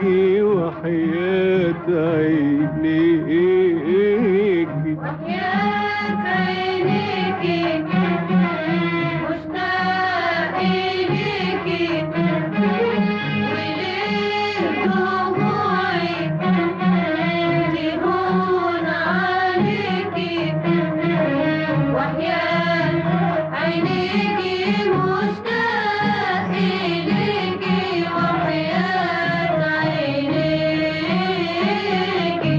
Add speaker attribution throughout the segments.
Speaker 1: عينيكي وحياة عينيكي
Speaker 2: وحياة عينيكي مشتاق إليكي وليه دموعي تهون عليكي وحياة عينيكي مشتاق إليكي وحياة عينيكي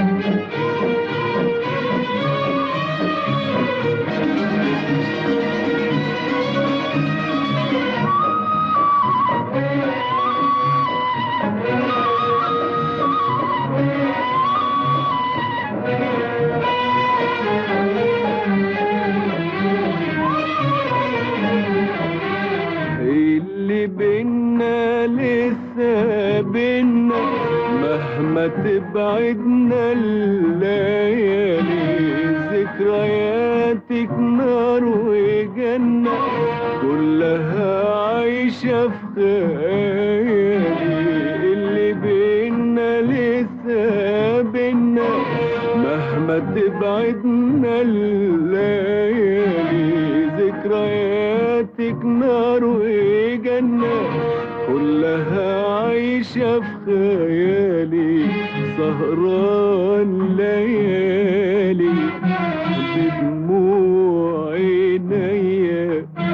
Speaker 1: اللي بينا لسه بينا مهما تبعدنا الليالي ذكرياتك نار وجنة كلها عايشة في خيالي اللي بينا لسه بينا مهما تبعدنا الليالي ذكرياتك نار وجنة كلها عايشة في خيالي سهران ليالي بدموع عينيا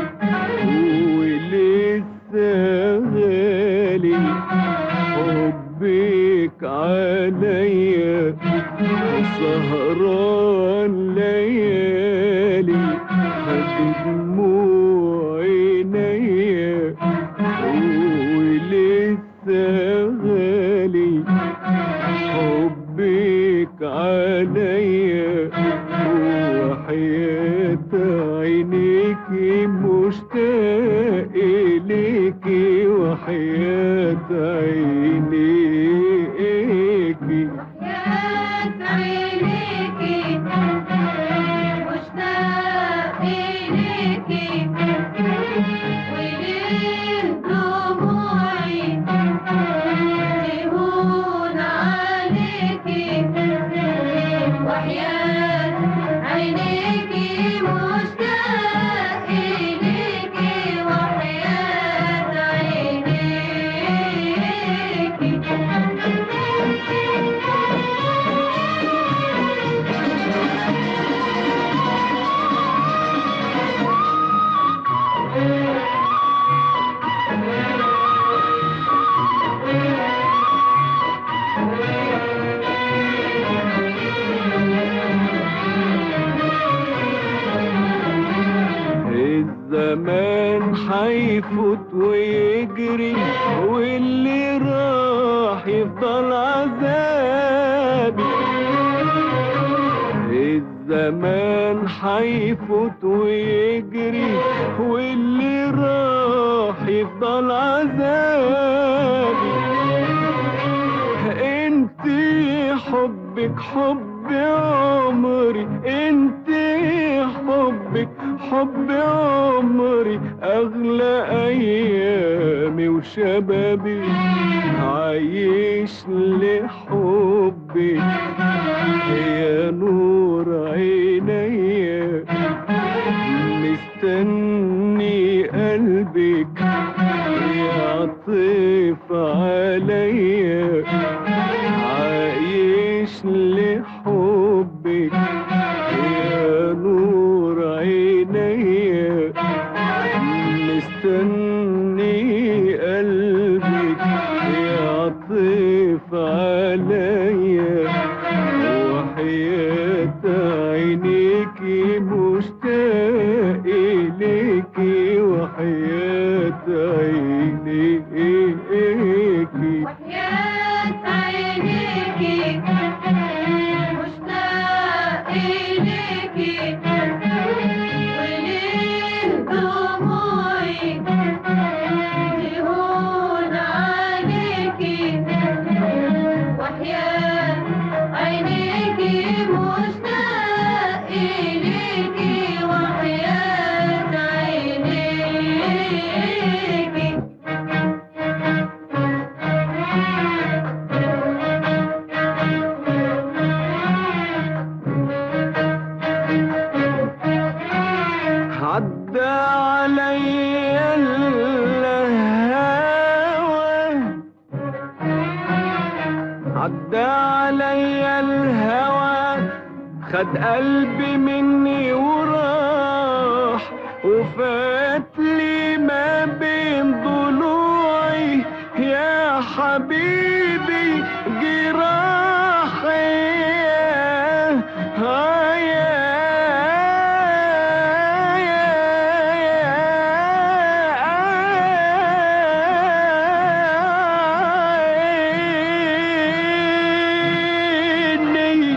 Speaker 1: ولسه غالي حبك عليا سهران ليالي بدموع عينيا ولسه غالي حبك عليا وحياة عينيكي مشتاق إليكي وحياة عينيكي
Speaker 2: وحياة عينيكي مشتاق إليكي وليه دموعي تهون عليكي وحياة عينيكي مشتاق إليكي وحياة عينيكي
Speaker 1: الزمان حيفوت ويجري واللي راح يفضل عذابي الزمان حيفوت ويجري واللي راح يفضل عذابي انت حبك حب عمري انت حبك حب عمري اغلى ايامي وشبابي عايش لحبك يا نور عينيا مستني قلبك يعطف عليا عايش لحبك يا نور عينيا مستني قلبك يعطف عليا وحياة عينيكي مشتاق إليكي وحياة عينيكي
Speaker 2: وحياة عينيكي مشتاق إليكي وليه دموعي تهون عليكي وحياة عينيكي مشتاق إليكي وحياة عينيكي
Speaker 1: عدى عليا الهوى خد قلبي مني وراح وفات لي ما بين ضلوعي يا حبيبي جراحي آه يا عيني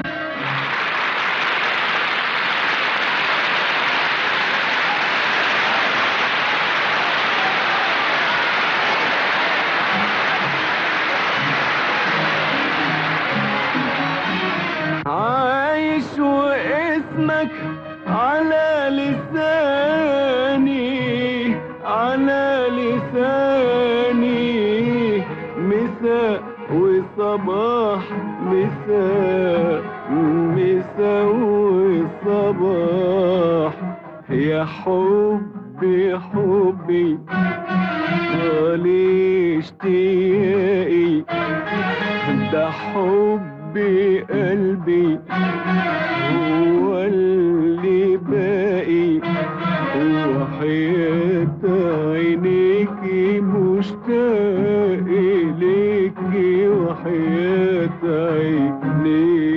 Speaker 1: عايش واسمك على لساني على لساني مساء وصباح مساء مساء وصباح يا حبي حبي طالي اشتياقي ده حبي قلبي هو اللي باقي وحياة عينيكي مشتاق ليكي وحياة عينيكي